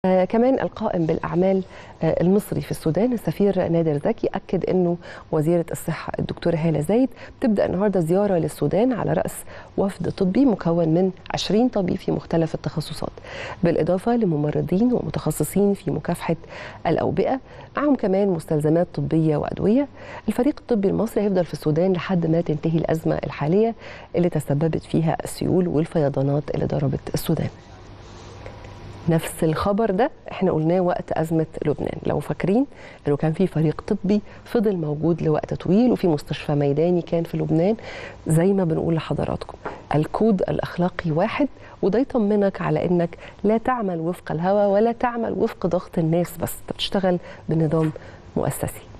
آه كمان القائم بالأعمال آه المصري في السودان السفير نادر زكي أكد أنه وزيرة الصحة الدكتورة هالة زايد تبدأ النهاردة زيارة للسودان على رأس وفد طبي مكون من 20 طبيب في مختلف التخصصات بالإضافة لممرضين ومتخصصين في مكافحة الأوبئة معهم كمان مستلزمات طبية وأدوية الفريق الطبي المصري هيفضل في السودان لحد ما تنتهي الأزمة الحالية اللي تسببت فيها السيول والفيضانات اللي ضربت السودان نفس الخبر ده احنا قلناه وقت ازمه لبنان لو فاكرين انه كان في فريق طبي فضل موجود لوقت طويل وفي مستشفى ميداني كان في لبنان زي ما بنقول لحضراتكم الكود الاخلاقي واحد وده يطمنك على انك لا تعمل وفق الهوى ولا تعمل وفق ضغط الناس بس انت بتشتغل بنظام مؤسسي